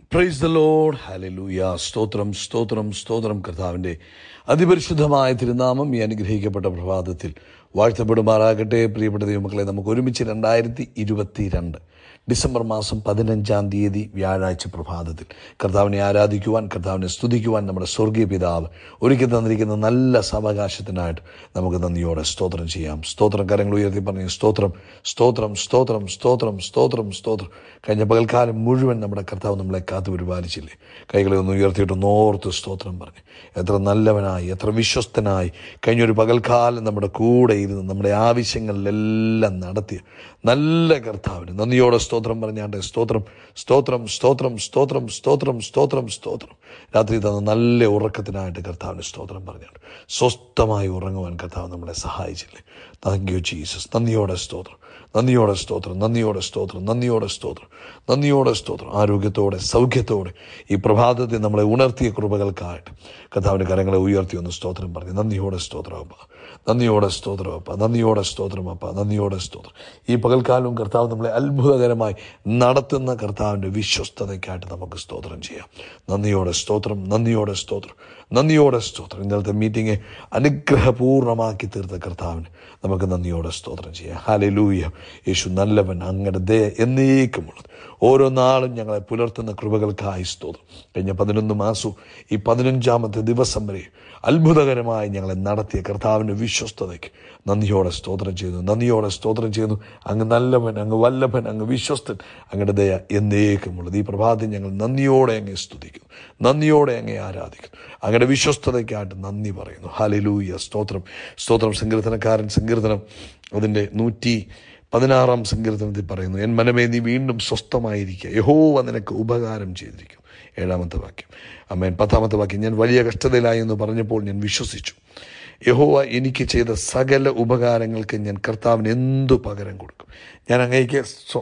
praise the load hallelujah സ്തോത്രം സ്തോത്രം സ്തോത്രം കർത്താവിൻ്റെ അതിപരിശുദ്ധമായ തിരുനാമം ഈ അനുഗ്രഹിക്കപ്പെട്ട പ്രഭാതത്തിൽ വാഴ്ത്തപ്പെടുമാറാകട്ടെ പ്രിയപ്പെട്ട ദൈവമക്കളെ നമുക്ക് ഒരുമിച്ച് രണ്ടായിരത്തി ഇരുപത്തിരണ്ട് ഡിസംബർ മാസം പതിനഞ്ചാം തീയതി വ്യാഴാഴ്ച പ്രഭാതത്തിൽ കർത്താവിനെ ആരാധിക്കുവാൻ കർത്താവിനെ സ്തുതിക്കുവാൻ നമ്മുടെ സ്വർഗീയ പിതാവ് ഒരുക്കി തന്നിരിക്കുന്ന നല്ല സാവകാശത്തിനായിട്ട് നമുക്ക് നന്ദിയോടെ സ്തോത്രം ചെയ്യാം സ്തോത്രം കരങ്ങൾ ഉയർത്തി പറഞ്ഞു സ്തോത്രം സ്തോത്രം സ്തോത്രം സ്തോത്രം സ്തോത്രം സ്തോത്രം കഴിഞ്ഞ പകൽക്കാലം മുഴുവൻ നമ്മുടെ കർത്താവ് നമ്മളെ കാത്തു പരിപാലിച്ചില്ലേ കൈകളെ ഒന്ന് ഉയർത്തിയിട്ട് നോർത്ത് സ്തോത്രം പറഞ്ഞു എത്ര നല്ലവനായി എത്ര വിശ്വസ്തനായി കഴിഞ്ഞൊരു പകൽക്കാലം നമ്മുടെ കൂടെ ഇരുന്ന് നമ്മുടെ ആവശ്യങ്ങളിലെല്ലാം നടത്തിയ നല്ല കർത്താവിന് നന്ദിയോടെ സ്തോത്രം പറഞ്ഞാണ്ട് സ്തോത്രം സ്തോത്രം സ്തോത്രം സ്തോത്രം സ്തോത്രം സ്തോത്രം സ്തോത്രം രാത്രി തന്ന നല്ല ഉറക്കത്തിനായിട്ട് കർത്താവിന് സ്തോത്രം പറഞ്ഞാണ്ട് സ്വസ്ഥമായി ഉറങ്ങുവാൻ കർത്താവ് നമ്മളെ സഹായിച്ചില്ലേ താങ്ക് യു ജീസസ് നന്ദിയോടെ സ്തോത്രം നന്ദിയോടെ സ്തോത്രം നന്ദിയോടെ സ്തോത്രം നന്ദിയോടെ സ്തോത്രം നന്ദിയോടെ സ്തോത്രം ആരോഗ്യത്തോടെ സൗഖ്യത്തോടെ ഈ പ്രഭാതത്തിൽ നമ്മളെ ഉണർത്തിയ കൃപകൾക്കായിട്ട് കർത്താവിൻ്റെ കരങ്ങളെ ഉയർത്തി ഒന്ന് സ്തോത്രം പറഞ്ഞു നന്ദിയോടെ സ്തോത്രമപ്പ നന്ദിയോടെ സ്തോത്രമപ്പ നന്ദിയോടെ സ്തോത്രമപ്പ നന്ദിയോടെ സ്തോത്രം ഈ പകൽക്കാലവും കർത്താവ് നമ്മളെ അത്ഭുതകരമായി നടത്തുന്ന കർത്താവിൻ്റെ വിശ്വസ്തതയ്ക്കായിട്ട് നമുക്ക് സ്തോത്രം ചെയ്യാം നന്ദിയോടെ സ്തോത്രം നന്ദിയോടെ സ്തോത്രം നന്ദിയോടെ സ്തോത്രം ഇന്നലത്തെ മീറ്റിംഗ് അനുഗ്രഹപൂർണ്ണമാക്കി തീർത്ത കർത്താവിന് നമുക്ക് നന്ദിയോടെ സ്തോത്രം ചെയ്യാം ഹാലലൂയ യേശു നല്ലവൻ അങ്ങയുടെ ദയ എന്നേക്കുമുള്ളത് ഓരോ നാളും ഞങ്ങളെ പുലർത്തുന്ന കൃപകൾക്കായി സ്തോത്രം കഴിഞ്ഞ പതിനൊന്ന് മാസവും ഈ പതിനഞ്ചാമത്തെ ദിവസം വരെ അത്ഭുതകരമായി ഞങ്ങളെ നടത്തിയ കർത്താവിൻ്റെ വിശ്വസ്തതയ്ക്ക് നന്ദിയോടെ സ്തോത്രം ചെയ്യുന്നു നന്ദിയോടെ സ്തോത്രം ചെയ്യുന്നു അങ്ങ് നല്ലവൻ അങ്ങ് വല്ലഭൻ അങ്ങ് വിശ്വസ്തൻ അങ്ങയുടെ ദയ എന്നേക്കുമുള്ളത് ഈ പ്രഭാതത്തിൽ ഞങ്ങൾ നന്ദിയോടെ അങ്ങേ സ്തുതിക്കുന്നു നന്ദിയോടെ അങ്ങേ ആരാധിക്കുന്നു അങ്ങയുടെ വിശ്വസ്തതയ്ക്കായിട്ട് നന്ദി പറയുന്നു ഹാലലൂയ സ്തോത്രം സ്തോത്രം സങ്കീർത്തനക്കാരൻ സങ്കീർത്തനം അതിൻ്റെ നൂറ്റി പതിനാറാം സങ്കീർത്തനത്തിൽ പറയുന്നു എൻ മനമേ നീ വീണ്ടും സ്വസ്ഥമായിരിക്കുക യഹോവ നിനക്ക് ഉപകാരം ചെയ്തിരിക്കും ഏഴാമത്തെ വാക്യം അമ്മേൻ പത്താമത്തെ വാക്യം ഞാൻ വലിയ കഷ്ടതയിലായി എന്ന് പറഞ്ഞപ്പോൾ ഞാൻ വിശ്വസിച്ചു യഹോവ എനിക്ക് ചെയ്ത സകല ഉപകാരങ്ങൾക്ക് ഞാൻ കർത്താവിന് എന്തു പകരം കൊടുക്കും ഞാൻ അങ്ങേക്ക്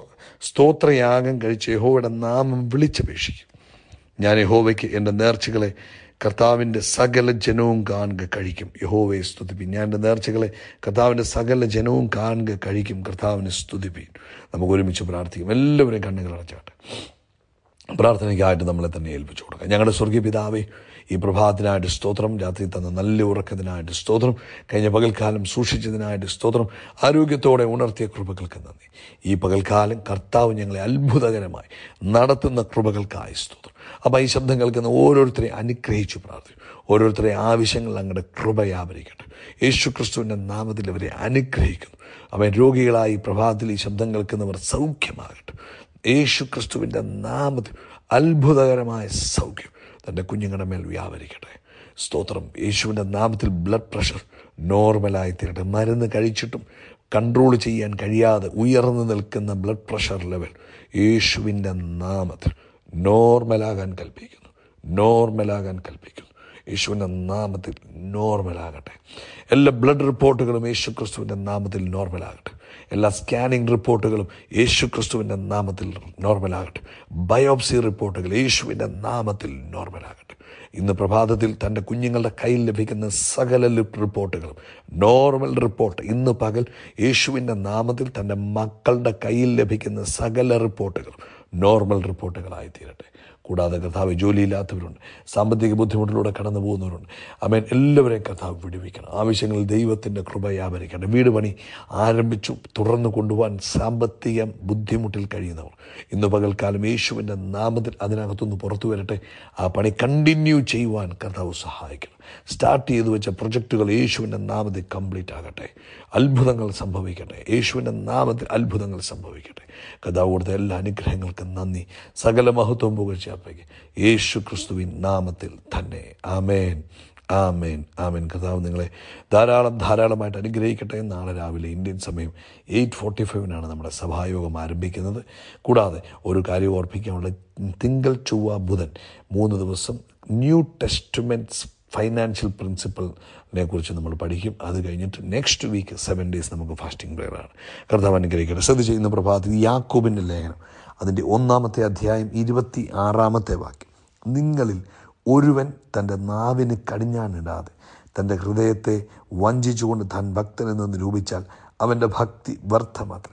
സ്തോത്രയാഗം കഴിച്ച് യഹോവയുടെ നാമം വിളിച്ചപേക്ഷിക്കും ഞാൻ യഹോവയ്ക്ക് എൻ്റെ നേർച്ചകളെ കർത്താവിൻ്റെ സകല ജനവും കാണുക കഴിക്കും യഹോവയെ സ്തുതിപ്പിൻ ഞാൻ എൻ്റെ നേർച്ചകളെ കർത്താവിൻ്റെ സകല ജനവും കാണുക കഴിക്കും കർത്താവിനെ സ്തുതിപ്പിൻ നമുക്ക് ഒരുമിച്ച് പ്രാർത്ഥിക്കും എല്ലാവരെയും കണ്ണുകൾ അടച്ചാട്ടെ പ്രാർത്ഥനയ്ക്കായിട്ട് നമ്മളെ തന്നെ ഏൽപ്പിച്ചു കൊടുക്കാം ഞങ്ങളുടെ സ്വർഗീയ പിതാവേ ഈ പ്രഭാതത്തിനായിട്ട് സ്തോത്രം രാത്രി തന്ന നല്ല ഉറക്കത്തിനായിട്ട് സ്തോത്രം കഴിഞ്ഞ പകൽക്കാലം സൂക്ഷിച്ചതിനായിട്ട് സ്തോത്രം ആരോഗ്യത്തോടെ ഉണർത്തിയ കൃപകൾക്ക് നന്ദി ഈ പകൽക്കാലം കർത്താവ് ഞങ്ങളെ അത്ഭുതകരമായി നടത്തുന്ന കൃപകൾക്കായി സ്തോത്രം അപ്പോൾ ഈ ശബ്ദം കേൾക്കുന്ന ഓരോരുത്തരെയും അനുഗ്രഹിച്ചു പ്രാർത്ഥിക്കും ഓരോരുത്തരെ ആവശ്യങ്ങൾ അങ്ങയുടെ കൃപ വ്യാപരിക്കട്ടെ യേശു ക്രിസ്തുവിൻ്റെ നാമത്തിൽ അവരെ അനുഗ്രഹിക്കുന്നു അവൻ രോഗികളായി പ്രഭാതത്തിൽ ഈ ശബ്ദം കേൾക്കുന്നവർ സൗഖ്യമാകട്ടെ യേശു ക്രിസ്തുവിൻ്റെ നാമത്തിൽ അത്ഭുതകരമായ സൗഖ്യം തൻ്റെ കുഞ്ഞുങ്ങളുടെ മേൽ വ്യാപരിക്കട്ടെ സ്തോത്രം യേശുവിൻ്റെ നാമത്തിൽ ബ്ലഡ് പ്രഷർ നോർമലായി തീരട്ടെ മരുന്ന് കഴിച്ചിട്ടും കൺട്രോൾ ചെയ്യാൻ കഴിയാതെ ഉയർന്നു നിൽക്കുന്ന ബ്ലഡ് പ്രഷർ ലെവൽ യേശുവിൻ്റെ നാമത്തിൽ നോർമലാകാൻ കൽപ്പിക്കുന്നു നോർമലാകാൻ കൽപ്പിക്കുന്നു യേശുവിൻ്റെ നാമത്തിൽ നോർമലാകട്ടെ എല്ലാ ബ്ലഡ് റിപ്പോർട്ടുകളും യേശു ക്രിസ്തുവിൻ്റെ നാമത്തിൽ നോർമലാകട്ടെ എല്ലാ സ്കാനിംഗ് റിപ്പോർട്ടുകളും യേശു ക്രിസ്തുവിൻ്റെ നാമത്തിൽ നോർമലാകട്ടെ ബയോപ്സി റിപ്പോർട്ടുകൾ യേശുവിൻ്റെ നാമത്തിൽ നോർമലാകട്ടെ ഇന്ന് പ്രഭാതത്തിൽ തൻ്റെ കുഞ്ഞുങ്ങളുടെ കയ്യിൽ ലഭിക്കുന്ന സകല റിപ്പോർട്ടുകളും നോർമൽ റിപ്പോർട്ട് ഇന്ന് പകൽ യേശുവിൻ്റെ നാമത്തിൽ തൻ്റെ മക്കളുടെ കയ്യിൽ ലഭിക്കുന്ന സകല റിപ്പോർട്ടുകളും നോർമൽ റിപ്പോർട്ടുകളായി തീരട്ടെ കൂടാതെ കർത്താവ് ജോലിയില്ലാത്തവരുണ്ട് സാമ്പത്തിക ബുദ്ധിമുട്ടിലൂടെ കടന്നു പോകുന്നവരുണ്ട് അമേൻ എല്ലാവരെയും കർത്താവ് വിടുവിക്കണം ആവശ്യങ്ങളിൽ ദൈവത്തിൻ്റെ കൃപ വ്യാപരിക്കണം വീട് പണി ആരംഭിച്ചു തുടർന്ന് കൊണ്ടുപോകാൻ സാമ്പത്തിക ബുദ്ധിമുട്ടിൽ കഴിയുന്നവർ ഇന്ന് പകൽക്കാലം യേശുവിൻ്റെ നാമത്തിൽ അതിനകത്തുനിന്ന് പുറത്തു വരട്ടെ ആ പണി കണ്ടിന്യൂ ചെയ്യുവാൻ കർത്താവ് സഹായിക്കണം സ്റ്റാർട്ട് ചെയ്തു വെച്ച പ്രൊജക്റ്റുകൾ യേശുവിൻ്റെ നാമത്തിൽ കംപ്ലീറ്റ് ആകട്ടെ അത്ഭുതങ്ങൾ സംഭവിക്കട്ടെ യേശുവിൻ്റെ നാമത്തിൽ അത്ഭുതങ്ങൾ സംഭവിക്കട്ടെ കഥാവ് കൊടുത്ത എല്ലാ അനുഗ്രഹങ്ങൾക്കും നന്ദി സകല മഹത്വം പുകഴ്ചയപ്പയ്ക്ക് യേശു ക്രിസ്തുവിൻ നാമത്തിൽ തന്നെ ആമേൻ ആമേൻ ആമേൻ കഥാവ് നിങ്ങളെ ധാരാളം ധാരാളമായിട്ട് അനുഗ്രഹിക്കട്ടെ നാളെ രാവിലെ ഇന്ത്യൻ സമയം എയ്റ്റ് ഫോർട്ടി ഫൈവിനാണ് നമ്മുടെ സഭായോഗം ആരംഭിക്കുന്നത് കൂടാതെ ഒരു കാര്യം ഓർപ്പിക്കാനുള്ള തിങ്കൾ ചൊവ്വ ബുധൻ മൂന്ന് ദിവസം ന്യൂ ടെസ്റ്റ്മെൻറ്റ്സ് ഫൈനാൻഷ്യൽ പ്രിൻസിപ്പളിനെ കുറിച്ച് നമ്മൾ പഠിക്കും അത് കഴിഞ്ഞിട്ട് നെക്സ്റ്റ് വീക്ക് സെവൻ ഡേയ്സ് നമുക്ക് ഫാസ്റ്റിംഗ് പ്രെയറാണ് കർത്താവ് അനുഗ്രഹിക്കട്ടെ ശ്രദ്ധിച്ച് ഇന്ന് പ്രഭാതത്തിൽ യാക്കോബിൻ്റെ ലേഖനം അതിൻ്റെ ഒന്നാമത്തെ അധ്യായം ഇരുപത്തി ആറാമത്തെ വാക്യം നിങ്ങളിൽ ഒരുവൻ തൻ്റെ നാവിന് കടിഞ്ഞാണിടാതെ തൻ്റെ ഹൃദയത്തെ വഞ്ചിച്ചുകൊണ്ട് താൻ ഭക്തനെന്ന് നിരൂപിച്ചാൽ അവൻ്റെ ഭക്തി വ്യർത്ഥമാത്രേ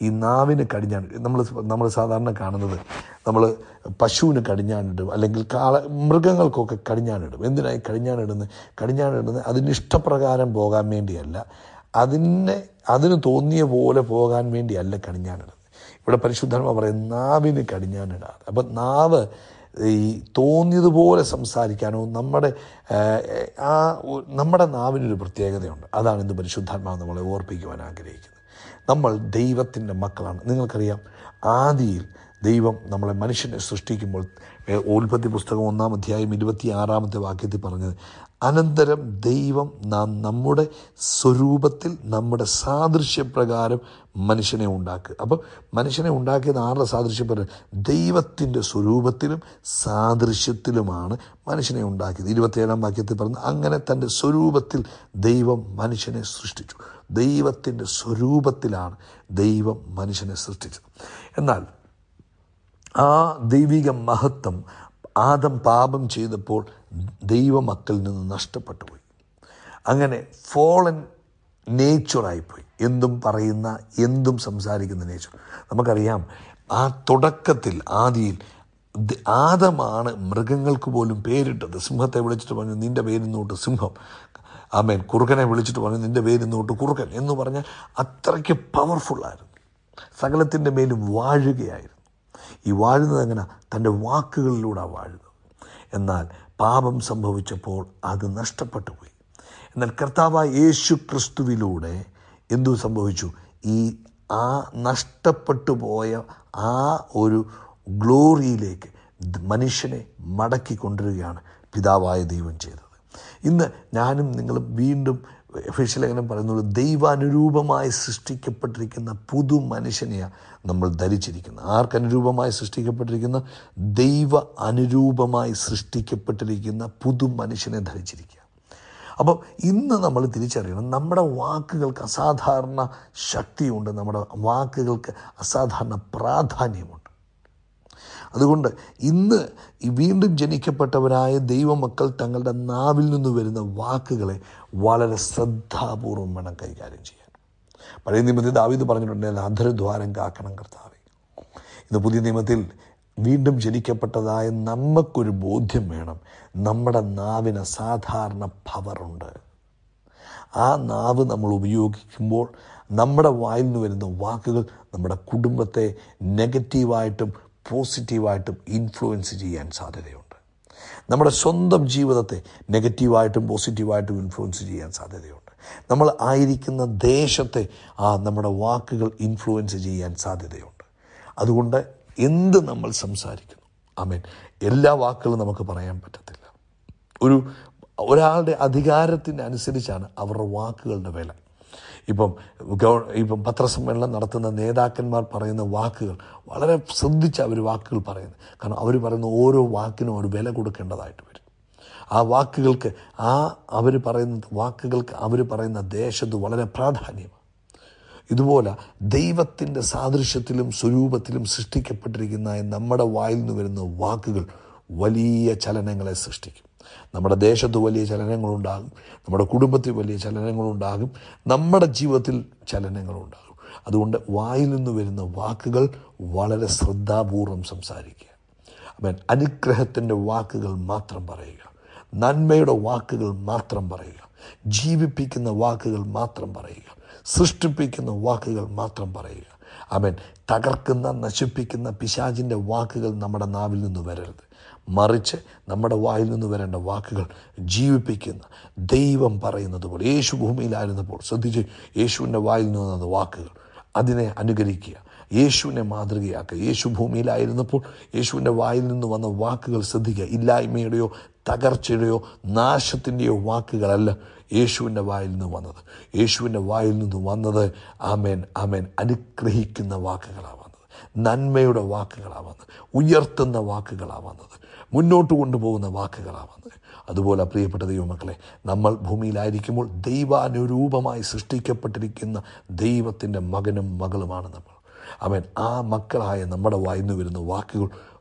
ഈ നാവിന് കടിഞ്ഞാണ് നമ്മൾ നമ്മൾ സാധാരണ കാണുന്നത് നമ്മൾ പശുവിന് കടിഞ്ഞാണിടും അല്ലെങ്കിൽ കാള മൃഗങ്ങൾക്കൊക്കെ കടിഞ്ഞാണിടും എന്തിനായി കടിഞ്ഞാണിടുന്നത് കടിഞ്ഞാണിടുന്നത് അതിന് ഇഷ്ടപ്രകാരം പോകാൻ വേണ്ടിയല്ല അതിനെ അതിന് തോന്നിയ പോലെ പോകാൻ വേണ്ടിയല്ല കടിഞ്ഞാണിടുന്നത് ഇവിടെ പരിശുദ്ധർമ്മ പറയും നാവിന് കടിഞ്ഞാണിടാതെ അപ്പം നാവ് ഈ തോന്നിയതുപോലെ സംസാരിക്കാനോ നമ്മുടെ ഏഹ്, ആ ഒ- നമ്മുടെ നാവിനൊരു പ്രത്യേകതയുണ്ട് അതാണ് ഇന്ന് പരിശുദ്ധാത്മാവ് നമ്മളെ ഓർപ്പിക്കുവാൻ ആഗ്രഹിക്കുന്നത് നമ്മൾ ദൈവത്തിൻ്റെ മക്കളാണ് നിങ്ങൾക്കറിയാം ആദിയിൽ ദൈവം നമ്മളെ മനുഷ്യനെ സൃഷ്ടിക്കുമ്പോൾ ഏഹ്, ഉൽപ്പത്തി പുസ്തകം ഒന്നാം അധ്യായം ഇരുപത്തി ആറാമത്തെ വാക്യത്തിൽ പറഞ്ഞത് അനന്തരം ദൈവം നാം നമ്മുടെ സ്വരൂപത്തിൽ നമ്മുടെ സാദൃശ്യപ്രകാരം മനുഷ്യനെ ഉണ്ടാക്കുക അപ്പം മനുഷ്യനെ ഉണ്ടാക്കിയത് ആരുടെ സാദൃശ്യപ്രകാരം ദൈവത്തിൻ്റെ സ്വരൂപത്തിലും സാദൃശ്യത്തിലുമാണ് മനുഷ്യനെ ഉണ്ടാക്കിയത് ഇരുപത്തിയേഴാം വാക്യത്തിൽ പറഞ്ഞു അങ്ങനെ തൻ്റെ സ്വരൂപത്തിൽ ദൈവം മനുഷ്യനെ സൃഷ്ടിച്ചു ദൈവത്തിൻ്റെ സ്വരൂപത്തിലാണ് ദൈവം മനുഷ്യനെ സൃഷ്ടിച്ചത് എന്നാൽ ആ ദൈവിക മഹത്വം ആദം പാപം ചെയ്തപ്പോൾ ദൈവമക്കളിൽ നിന്ന് നഷ്ടപ്പെട്ടു പോയി അങ്ങനെ ഫോളൻ നേച്ചറായിപ്പോയി എന്തും പറയുന്ന എന്തും സംസാരിക്കുന്ന നേച്ചർ നമുക്കറിയാം ആ തുടക്കത്തിൽ ആദിയിൽ ദ- ആദമാണ് മൃഗങ്ങൾക്ക് പോലും പേരിട്ടത് സിംഹത്തെ വിളിച്ചിട്ട് പറഞ്ഞു നിന്റെ പേരിന്നോട്ട് സിംഹം ആമേൻ കുറുക്കനെ വിളിച്ചിട്ട് പറഞ്ഞു നിന്റെ പേരിന്നോട്ട് കുറുക്കൻ എന്ന് പറഞ്ഞാൽ അത്രയ്ക്ക് പവർഫുള്ളായിരുന്നു സകലത്തിൻ്റെ മേലും വാഴുകയായിരുന്നു ഈ വാഴുന്നത് എങ്ങനെ തൻ്റെ വാക്കുകളിലൂടെ വാഴുന്നത് എന്നാൽ പാപം സംഭവിച്ചപ്പോൾ അത് നഷ്ടപ്പെട്ടു പോയി എന്നാൽ കർത്താവായ യേശു ക്രിസ്തുവിലൂടെ എന്തു സംഭവിച്ചു ഈ ആ നഷ്ടപ്പെട്ടു പോയ ആ ഒരു ഗ്ലോറിയിലേക്ക് മനുഷ്യനെ മടക്കി കൊണ്ടുവരികയാണ് പിതാവായ ദൈവം ചെയ്തത് ഇന്ന് ഞാനും നിങ്ങളും വീണ്ടും ഫിഷലേഖനം പറയുന്നത് ദൈവാനുരൂപമായി സൃഷ്ടിക്കപ്പെട്ടിരിക്കുന്ന പുതു മനുഷ്യനെയാണ് നമ്മൾ ധരിച്ചിരിക്കുന്നത് ആർക്കനുരൂപമായി സൃഷ്ടിക്കപ്പെട്ടിരിക്കുന്ന ദൈവ അനുരൂപമായി സൃഷ്ടിക്കപ്പെട്ടിരിക്കുന്ന പുതു മനുഷ്യനെ ധരിച്ചിരിക്കുക അപ്പം ഇന്ന് നമ്മൾ തിരിച്ചറിയണം നമ്മുടെ വാക്കുകൾക്ക് അസാധാരണ ശക്തിയുണ്ട് നമ്മുടെ വാക്കുകൾക്ക് അസാധാരണ പ്രാധാന്യമുണ്ട് അതുകൊണ്ട് ഇന്ന് ഈ വീണ്ടും ജനിക്കപ്പെട്ടവരായ ദൈവമക്കൾ തങ്ങളുടെ നാവിൽ നിന്ന് വരുന്ന വാക്കുകളെ വളരെ ശ്രദ്ധാപൂർവം വേണം കൈകാര്യം ചെയ്യാൻ പഴയ നിയമത്തിൽ ദാവീദ് പറഞ്ഞിട്ടുണ്ടെങ്കിൽ അധരദ്വാരം കാക്കണം കർത്താവെ ഇന്ന് പുതിയ നിയമത്തിൽ വീണ്ടും ജനിക്കപ്പെട്ടതായ നമുക്കൊരു ബോധ്യം വേണം നമ്മുടെ നാവിന് അസാധാരണ പവറുണ്ട് ആ നാവ് നമ്മൾ ഉപയോഗിക്കുമ്പോൾ നമ്മുടെ വായിൽ നിന്ന് വരുന്ന വാക്കുകൾ നമ്മുടെ കുടുംബത്തെ നെഗറ്റീവായിട്ടും പോസിറ്റീവായിട്ടും ഇൻഫ്ലുവൻസ് ചെയ്യാൻ സാധ്യതയുണ്ട് നമ്മുടെ സ്വന്തം ജീവിതത്തെ നെഗറ്റീവായിട്ടും പോസിറ്റീവായിട്ടും ഇൻഫ്ലുവൻസ് ചെയ്യാൻ സാധ്യതയുണ്ട് നമ്മൾ ആയിരിക്കുന്ന ദേശത്തെ ആ നമ്മുടെ വാക്കുകൾ ഇൻഫ്ലുവൻസ് ചെയ്യാൻ സാധ്യതയുണ്ട് അതുകൊണ്ട് എന്ത് നമ്മൾ സംസാരിക്കുന്നു ആമേൻ എല്ലാ വാക്കുകളും നമുക്ക് പറയാൻ പറ്റത്തില്ല ഒരു ഒരാളുടെ അധികാരത്തിന് അനുസരിച്ചാണ് അവരുടെ വാക്കുകളുടെ വില ഇപ്പം ഗവ ഇപ്പം പത്രസമ്മേളനം നടത്തുന്ന നേതാക്കന്മാർ പറയുന്ന വാക്കുകൾ വളരെ ശ്രദ്ധിച്ച് അവർ വാക്കുകൾ പറയുന്നത് കാരണം അവർ പറയുന്ന ഓരോ വാക്കിനും ഒരു വില കൊടുക്കേണ്ടതായിട്ട് വരും ആ വാക്കുകൾക്ക് ആ അവർ പറയുന്ന വാക്കുകൾക്ക് അവർ പറയുന്ന ദേശത്ത് വളരെ പ്രാധാന്യമാണ് ഇതുപോലെ ദൈവത്തിൻ്റെ സാദൃശ്യത്തിലും സ്വരൂപത്തിലും സൃഷ്ടിക്കപ്പെട്ടിരിക്കുന്ന നമ്മുടെ വായിൽ നിന്ന് വരുന്ന വാക്കുകൾ വലിയ ചലനങ്ങളെ സൃഷ്ടിക്കും നമ്മുടെ ദേശത്ത് വലിയ ചലനങ്ങളുണ്ടാകും നമ്മുടെ കുടുംബത്തിൽ വലിയ ചലനങ്ങളുണ്ടാകും നമ്മുടെ ജീവിതത്തിൽ ചലനങ്ങളുണ്ടാകും അതുകൊണ്ട് വായിൽ നിന്ന് വരുന്ന വാക്കുകൾ വളരെ ശ്രദ്ധാപൂർവം സംസാരിക്കുക അവൻ അനുഗ്രഹത്തിൻ്റെ വാക്കുകൾ മാത്രം പറയുക നന്മയുടെ വാക്കുകൾ മാത്രം പറയുക ജീവിപ്പിക്കുന്ന വാക്കുകൾ മാത്രം പറയുക സൃഷ്ടിപ്പിക്കുന്ന വാക്കുകൾ മാത്രം പറയുക അവൻ തകർക്കുന്ന നശിപ്പിക്കുന്ന പിശാചിൻ്റെ വാക്കുകൾ നമ്മുടെ നാവിൽ നിന്ന് വരരുത് മറിച്ച് നമ്മുടെ വായിൽ നിന്ന് വരേണ്ട വാക്കുകൾ ജീവിപ്പിക്കുന്ന ദൈവം പറയുന്നത് പോലെ യേശു ഭൂമിയിലായിരുന്നപ്പോൾ ശ്രദ്ധിച്ച് യേശുവിൻ്റെ വായിൽ നിന്ന് വന്ന വാക്കുകൾ അതിനെ അനുകരിക്കുക യേശുവിനെ മാതൃകയാക്കുക യേശു ഭൂമിയിലായിരുന്നപ്പോൾ യേശുവിൻ്റെ വായിൽ നിന്ന് വന്ന വാക്കുകൾ ശ്രദ്ധിക്കുക ഇല്ലായ്മയുടെയോ തകർച്ചയുടെയോ നാശത്തിൻ്റെയോ വാക്കുകളല്ല യേശുവിൻ്റെ വായിൽ നിന്ന് വന്നത് യേശുവിൻ്റെ വായിൽ നിന്ന് വന്നത് ആമേൻ ആമേൻ അനുഗ്രഹിക്കുന്ന വാക്കുകളാണ് വന്നത് നന്മയുടെ വാക്കുകളാണ് വന്നത് ഉയർത്തുന്ന വാക്കുകളാണ് വന്നത് മുന്നോട്ട് കൊണ്ടുപോകുന്ന വാക്കുകളാണ് വന്നത് അതുപോലെ പ്രിയപ്പെട്ട ദൈവമക്കളെ നമ്മൾ ഭൂമിയിലായിരിക്കുമ്പോൾ ദൈവാനുരൂപമായി സൃഷ്ടിക്കപ്പെട്ടിരിക്കുന്ന ദൈവത്തിൻ്റെ മകനും മകളുമാണ് നമ്മൾ അവൻ ആ മക്കളായ നമ്മുടെ വായിന്ന് വരുന്ന വാക്കുകൾ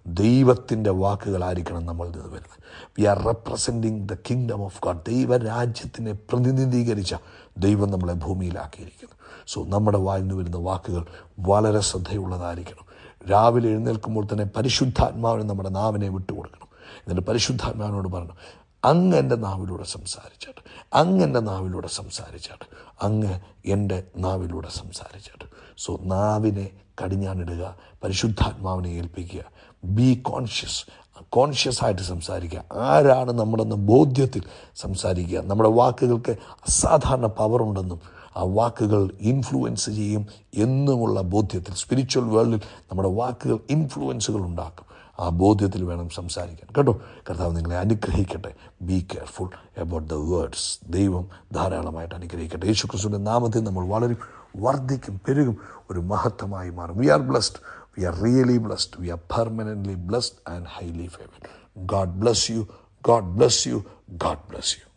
ദൈവത്തിൻ്റെ വാക്കുകളായിരിക്കണം നമ്മൾ നിന്ന് വരുന്നത് we are representing the kingdom of God ദൈവരാജ്യത്തിനെ പ്രതിനിധീകരിച്ച ദൈവം നമ്മളെ ഭൂമിയിലാക്കിയിരിക്കുന്നു സോ നമ്മുടെ വായിൽ നിന്ന് വരുന്ന വാക്കുകൾ വളരെ ശ്രദ്ധയുള്ളതായിരിക്കണം രാവിലെ എഴുന്നേൽക്കുമ്പോൾ തന്നെ പരിശുദ്ധാത്മാവിന് നമ്മുടെ നാവിനെ വിട്ടുകൊടുക്കണം എന്നിട്ട് പരിശുദ്ധാത്മാവിനോട് പറഞ്ഞു അങ്ങ് എൻ്റെ നാവിലൂടെ സംസാരിച്ചാട്ട് അങ്ങ് എൻ്റെ നാവിലൂടെ സംസാരിച്ചാട്ട് അങ്ങ് എൻ്റെ നാവിലൂടെ സംസാരിച്ചാട്ട് സോ നാവിനെ കടിഞ്ഞാണിടുക പരിശുദ്ധാത്മാവിനെ ഏൽപ്പിക്കുക ബി കോൺഷ്യസ് കോൺഷ്യസ് ആയിട്ട് സംസാരിക്കുക ആരാണ് നമ്മുടെന്ന് ബോധ്യത്തിൽ സംസാരിക്കുക നമ്മുടെ വാക്കുകൾക്ക് അസാധാരണ പവറുണ്ടെന്നും ആ വാക്കുകൾ ഇൻഫ്ലുവൻസ് ചെയ്യും എന്നുമുള്ള ബോധ്യത്തിൽ സ്പിരിച്വൽ വേൾഡിൽ നമ്മുടെ വാക്കുകൾ ഇൻഫ്ലുവൻസുകൾ ഉണ്ടാക്കും ആ ബോധ്യത്തിൽ വേണം സംസാരിക്കാൻ കേട്ടോ കർത്താവ് നിങ്ങളെ അനുഗ്രഹിക്കട്ടെ be careful about the words ദൈവം ധാരാളമായിട്ട് അനുഗ്രഹിക്കട്ടെ യേശു ക്രിസ്തുവിൻ്റെ നാമത്തിൽ നമ്മൾ വളരും വർദ്ധിക്കും പെരുകും ഒരു മഹത്വമായി മാറും we are blessed we are really blessed we are permanently blessed and highly favoured God bless you God bless you God bless U